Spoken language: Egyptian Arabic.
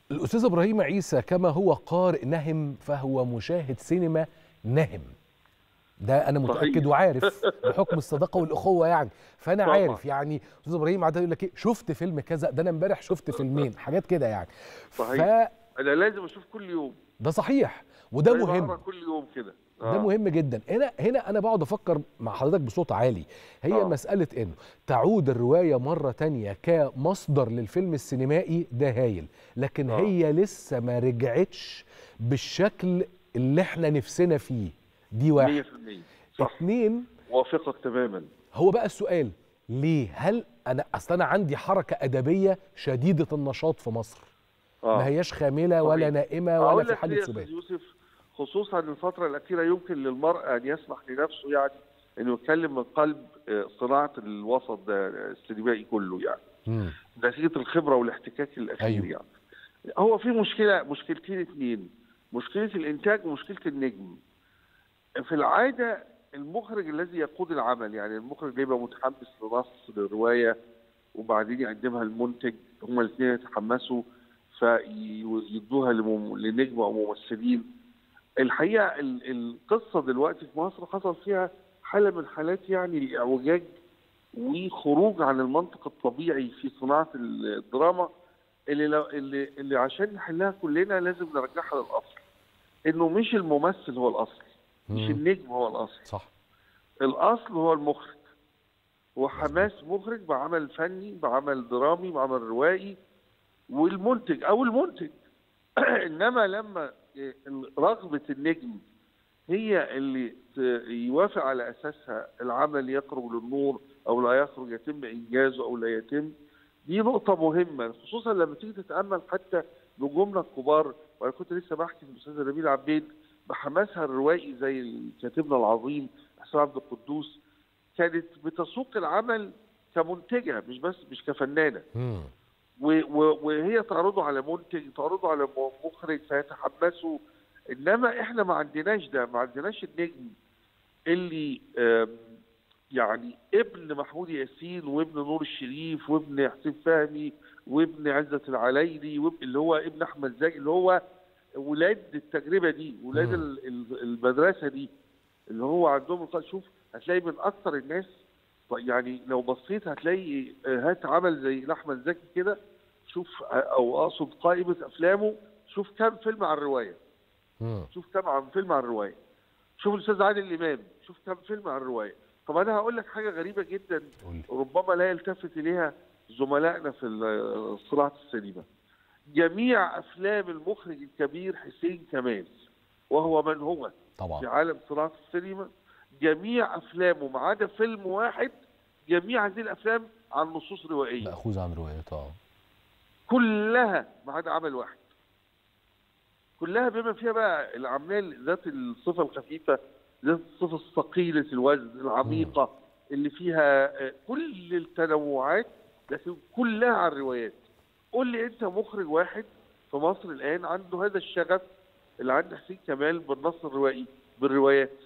الأستاذ إبراهيم عيسى كما هو قارئ نهم فهو مشاهد سينما نهم ده أنا متأكد صحيح. وعارف بحكم الصداقة والأخوة يعني فأنا طبعاً. عارف يعني أستاذ إبراهيم عادة يقول لك إيه شفت فيلم كذا ده أنا امبارح شفت فيلمين حاجات كده يعني صحيح. انا لازم اشوف كل يوم فده صحيح وده زي ما مهم أقرأ كل يوم كده ده مهم جدا هنا هنا انا بقعد افكر مع حضرتك بصوت عالي هي آه. أوه. مساله انه تعود الروايه مره تانية كمصدر للفيلم السينمائي ده هايل لكن آه. هي لسه ما رجعتش بالشكل اللي احنا نفسنا فيه دي 100% واحد صح اتنين وافقك تماما هو بقى السؤال ليه هل انا اصل انا عندي حركه ادبيه شديده النشاط في مصر اه ما هياش خامله ولا صحيح. نائمه ولا أقول في لك ليه حاله يا أستاذ سبات يوسف خصوصا الفترة الأخيرة يمكن للمرء أن يسمح لنفسه يعني أنه يتكلم من قلب آه، صناعة الوسط ده آه، السينمائي كله يعني مم. نتيجة الخبرة والاحتكاك الأخير أيوه. يعني هو في مشكلة مشكلتين اتنين مشكلة الإنتاج ومشكلة النجم في العادة المخرج الذي يقود العمل يعني المخرج اللي يبقى متحمس لنص للرواية وبعدين يقدمها المنتج هما الاثنين يتحمسوا فيدوها لمم- لنجم او ممثلين الحقيقه ال- القصه دلوقتي في مصر حصل فيها حاله من حالات يعني الاعوجاج وخروج عن المنطق الطبيعي في صناعه الدراما اللي لو اللي, اللي عشان نحلها كلنا لازم نرجعها للاصل انه مش الممثل هو الاصل مش مم. النجم هو الاصل صح الاصل هو المخرج هو حماس مخرج بعمل فني بعمل درامي بعمل روائي والمنتج او المنتج انما لما رغبه النجم هي اللي ت- يوافق على اساسها العمل يخرج للنور او لا يخرج يتم انجازه او لا يتم دي نقطه مهمه خصوصا لما تيجي تتامل حتى نجومنا الكبار وانا كنت لسه بحكي الاستاذه نبيل عبيد بحماسها الروائي زي كاتبنا العظيم حسين عبد القدوس كانت بتسوق العمل كمنتجه مش بس مش كفنانه مم. و- و- وهي تعرضه على منتج تعرضه على م- مخرج فيتحمسوا انما احنا ما عندناش ده ما عندناش النجم اللي آم، يعني ابن محمود ياسين وابن نور الشريف وابن حسين فهمي وابن عزت العلايلي وابن اللي هو ابن احمد زكي اللي هو ولاد التجربه دي ولاد مم. ال- ال- المدرسه دي اللي هو عندهم الق- شوف هتلاقي من اكثر الناس ط- يعني لو بصيت هتلاقي آه، هات عمل زي لاحمد زكي كده شوف آه، او اقصد قائمه افلامه شوف كام فيلم عن الروايه مم. شوف كام عن فيلم عن الروايه شوف الاستاذ عادل امام شوف كام فيلم عن الروايه طب انا هقول لك حاجه غريبه جدا قول. ربما لا يلتفت اليها زملائنا في ال- صناعه السينما جميع افلام المخرج الكبير حسين كمال وهو من هو في طبعا عالم صناعه السينما جميع افلامه ما عدا فيلم واحد جميع هذه الافلام عن نصوص روائيه مأخوذ عن روايات اه كلها ما عدا عمل واحد كلها بما فيها بقى الاعمال ذات الصفه الخفيفه ذات الصفه الثقيله الوزن العميقه اللي فيها آه، كل التنوعات لكن كلها عن الروايات قول لي انت مخرج واحد في مصر الان عنده هذا الشغف اللي عند حسين كمال بالنص الروائي بالروايات